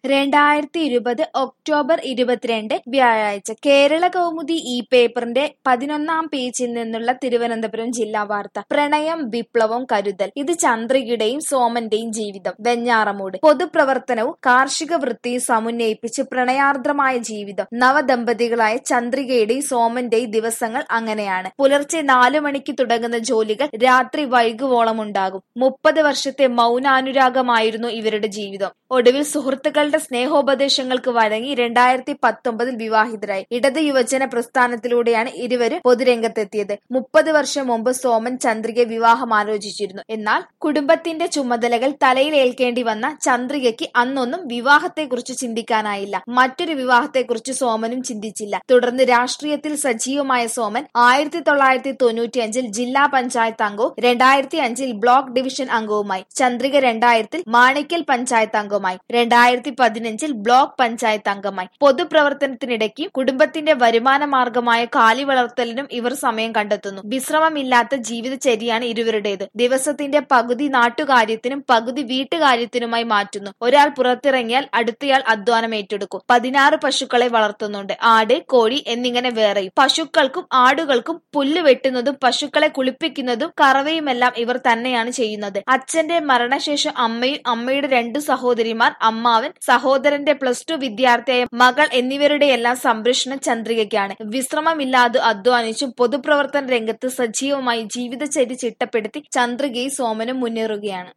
രണ്ടായിരത്തി ഇരുപത് ഒക്ടോബർ ഇരുപത്തിരണ്ട് വ്യാഴാഴ്ച കേരള കൗമുദി ഈ പേപ്പറിന്റെ പതിനൊന്നാം പേജിൽ നിന്നുള്ള തിരുവനന്തപുരം ജില്ലാ വാർത്ത പ്രണയം വിപ്ലവം കരുതൽ ഇത് ചന്ദ്രികയുടെയും സോമന്റെയും ജീവിതം വെഞ്ഞാറമൂട് പൊതുപ്രവർത്തനവും കാർഷിക വൃത്തിയും സമന്വയിപ്പിച്ച് പ്രണയാർദ്രമായ ജീവിതം നവദമ്പതികളായ ചന്ദ്രികയുടെയും സോമന്റെയും ദിവസങ്ങൾ അങ്ങനെയാണ് പുലർച്ചെ നാലു മണിക്ക് തുടങ്ങുന്ന ജോലികൾ രാത്രി വൈകുവോളം ഉണ്ടാകും മുപ്പത് വർഷത്തെ മൗനാനുരാഗമായിരുന്നു ഇവരുടെ ജീവിതം ഒടുവിൽ സുഹൃത്തുക്കളുടെ സ്നേഹോപദേശങ്ങൾക്ക് വഴങ്ങി രണ്ടായിരത്തി പത്തൊമ്പതിൽ വിവാഹിതരായി ഇടത് യുവജന പ്രസ്ഥാനത്തിലൂടെയാണ് ഇരുവരും പൊതുരംഗത്തെത്തിയത് മുപ്പത് വർഷം മുമ്പ് സോമൻ ചന്ദ്രിക വിവാഹം ആലോചിച്ചിരുന്നു എന്നാൽ കുടുംബത്തിന്റെ ചുമതലകൾ തലയിൽ ഏൽക്കേണ്ടി വന്ന ചന്ദ്രികയ്ക്ക് അന്നൊന്നും വിവാഹത്തെക്കുറിച്ച് ചിന്തിക്കാനായില്ല മറ്റൊരു വിവാഹത്തെക്കുറിച്ച് സോമനും ചിന്തിച്ചില്ല തുടർന്ന് രാഷ്ട്രീയത്തിൽ സജീവമായ സോമൻ ആയിരത്തി തൊള്ളായിരത്തി തൊണ്ണൂറ്റി അഞ്ചിൽ ജില്ലാ പഞ്ചായത്ത് അംഗവും രണ്ടായിരത്തി അഞ്ചിൽ ബ്ലോക്ക് ഡിവിഷൻ അംഗവുമായി ചന്ദ്രിക രണ്ടായിരത്തിൽ മാണിക്കൽ പഞ്ചായത്ത് അംഗവുമായി രണ്ടായിരത്തി പതിനഞ്ചിൽ ബ്ലോക്ക് പഞ്ചായത്ത് അംഗമായി പൊതുപ്രവർത്തനത്തിനിടയ്ക്കും കുടുംബത്തിന്റെ വരുമാന മാർഗമായ കാലി വളർത്തലിനും ഇവർ സമയം കണ്ടെത്തുന്നു വിശ്രമമില്ലാത്ത ജീവിതചര്യയാണ് ഇരുവരുടേത് ദിവസത്തിന്റെ പകുതി നാട്ടുകാര്യത്തിനും പകുതി വീട്ടുകാര്യത്തിനുമായി മാറ്റുന്നു ഒരാൾ പുറത്തിറങ്ങിയാൽ അടുത്തയാൾ അധ്വാനം ഏറ്റെടുക്കും പതിനാറ് പശുക്കളെ വളർത്തുന്നുണ്ട് ആട് കോഴി എന്നിങ്ങനെ വേറെയും പശുക്കൾക്കും ആടുകൾക്കും പുല്ല് വെട്ടുന്നതും പശുക്കളെ കുളിപ്പിക്കുന്നതും കറവയുമെല്ലാം ഇവർ തന്നെയാണ് ചെയ്യുന്നത് അച്ഛന്റെ മരണശേഷം അമ്മയും അമ്മയുടെ രണ്ടു സഹോദരിമാർ അമ്മാവൻ സഹോദരന്റെ പ്ലസ് ടു വിദ്യാർത്ഥിയായ മകൾ എന്നിവരുടെയെല്ലാം സംരക്ഷണം ചന്ദ്രികയ്ക്കാണ് വിശ്രമമില്ലാതെ അധ്വാനിച്ചും പൊതുപ്രവർത്തന രംഗത്ത് സജീവമായി ജീവിതചര്യ ചിട്ടപ്പെടുത്തി ചന്ദ്രികയും സോമനും മുന്നേറുകയാണ്